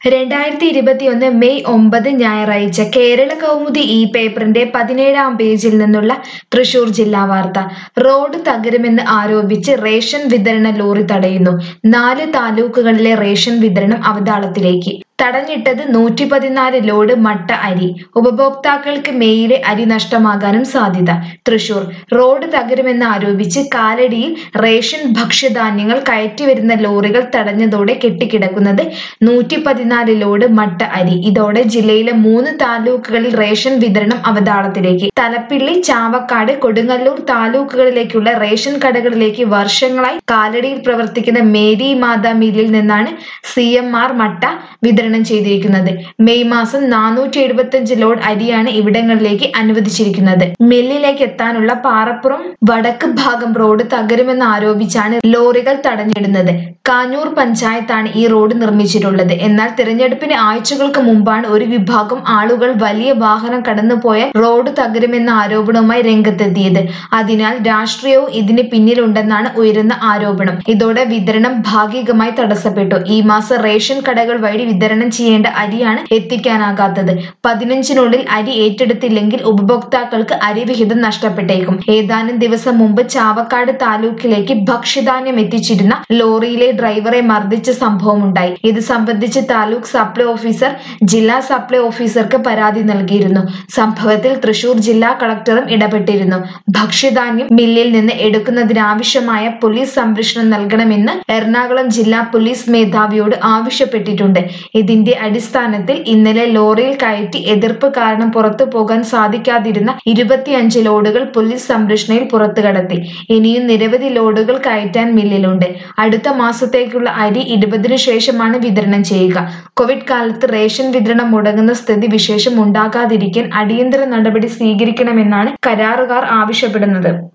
രണ്ടായിരത്തി ഇരുപത്തിയൊന്ന് മെയ് ഒമ്പത് ഞായറാഴ്ച കേരള കൗമുദി ഈ പേപ്പറിന്റെ പതിനേഴാം പേജിൽ നിന്നുള്ള തൃശൂർ ജില്ലാ വാർത്ത റോഡ് തകരുമെന്ന് ആരോപിച്ച് റേഷൻ വിതരണ ലോറി തടയുന്നു നാല് താലൂക്കുകളിലെ റേഷൻ വിതരണം അവതാളത്തിലേക്ക് തടഞ്ഞിട്ടത് നൂറ്റി പതിനാല് ലോഡ് മട്ട അരി ഉപഭോക്താക്കൾക്ക് മെയിലെ അരി നഷ്ടമാകാനും സാധ്യത തൃശൂർ റോഡ് തകരുമെന്ന് ആരോപിച്ച് കാലടിയിൽ റേഷൻ ഭക്ഷ്യധാന്യങ്ങൾ കയറ്റിവരുന്ന ലോറികൾ തടഞ്ഞതോടെ കെട്ടിക്കിടക്കുന്നത് നൂറ്റി പതിനാല് ലോഡ് മട്ട അരി ഇതോടെ ജില്ലയിലെ മൂന്ന് താലൂക്കുകളിൽ റേഷൻ വിതരണം അവതാളത്തിലേക്ക് തലപ്പിള്ളി ചാവക്കാട് കൊടുങ്ങല്ലൂർ താലൂക്കുകളിലേക്കുള്ള റേഷൻ കടകളിലേക്ക് വർഷങ്ങളായി കാലടിയിൽ പ്രവർത്തിക്കുന്ന മേരി മാതാ മില്ലിൽ നിന്നാണ് സി എം ആർ മട്ട വിതരണം ചെയ്തിരിക്കുന്നത് മെയ് മാസം നാനൂറ്റി എഴുപത്തിയഞ്ച് ലോഡ് അരിയാണ് ഇവിടങ്ങളിലേക്ക് അനുവദിച്ചിരിക്കുന്നത് മില്ലിലേക്ക് എത്താനുള്ള പാറപ്പുറം വടക്ക് ഭാഗം റോഡ് തകരുമെന്ന് ആരോപിച്ചാണ് ലോറികൾ തടഞ്ഞിടുന്നത് കാഞ്ഞൂർ പഞ്ചായത്താണ് ഈ റോഡ് നിർമ്മിച്ചിട്ടുള്ളത് എന്നാൽ തിരഞ്ഞെടുപ്പിന് ആഴ്ചകൾക്ക് മുമ്പാണ് ഒരു വിഭാഗം ആളുകൾ വലിയ വാഹനം കടന്നുപോയാൽ റോഡ് തകരുമെന്ന ആരോപണവുമായി രംഗത്തെത്തിയത് അതിനാൽ രാഷ്ട്രീയവും ഇതിന് പിന്നിലുണ്ടെന്നാണ് ഉയരുന്ന ആരോപണം ഇതോടെ വിതരണം ഭാഗികമായി തടസ്സപ്പെട്ടു ഈ മാസം റേഷൻ കടകൾ വഴി വിതരണം ചെയ്യേണ്ട അരിയാണ് എത്തിക്കാനാകാത്തത് പതിനഞ്ചിനുള്ളിൽ അരി ഏറ്റെടുത്തില്ലെങ്കിൽ ഉപഭോക്താക്കൾക്ക് അരിവിഹിതം നഷ്ടപ്പെട്ടേക്കും ഏതാനും ദിവസം മുമ്പ് ചാവക്കാട് താലൂക്കിലേക്ക് ഭക്ഷ്യധാന്യം എത്തിച്ചിരുന്ന ലോറിയിലെ ഡ്രൈവറെ മർദ്ദിച്ച സംഭവമുണ്ടായി ഇത് സംബന്ധിച്ച് താലൂക്ക് സപ്ലൈ ഓഫീസർ ജില്ലാ സപ്ലൈ ഓഫീസർക്ക് പരാതി നൽകിയിരുന്നു സംഭവത്തിൽ തൃശൂർ ജില്ലാ കളക്ടറും ഇടപെട്ടിരുന്നു ഭക്ഷ്യധാന്യം മില്ലിൽ നിന്ന് എടുക്കുന്നതിനാവശ്യമായ പോലീസ് സംരക്ഷണം നൽകണമെന്ന് എറണാകുളം ജില്ലാ പോലീസ് മേധാവിയോട് ആവശ്യപ്പെട്ടിട്ടുണ്ട് ഇതിന്റെ അടിസ്ഥാനത്തിൽ ഇന്നലെ ലോറിയിൽ കയറ്റി എതിർപ്പ് കാരണം പുറത്തു പോകാൻ സാധിക്കാതിരുന്ന ഇരുപത്തിയഞ്ച് ലോഡുകൾ പോലീസ് സംരക്ഷണയിൽ പുറത്തു കടത്തി ഇനിയും നിരവധി ലോഡുകൾ കയറ്റാൻ മില്ലിലുണ്ട് അടുത്ത മാസത്തേക്കുള്ള അരി ഇരുപതിനു ശേഷമാണ് വിതരണം ചെയ്യുക കോവിഡ് കാലത്ത് റേഷൻ വിതരണം മുടങ്ങുന്ന സ്ഥിതി വിശേഷം ഉണ്ടാകാതിരിക്കാൻ അടിയന്തര നടപടി സ്വീകരിക്കണമെന്നാണ് കരാറുകാർ ആവശ്യപ്പെടുന്നത്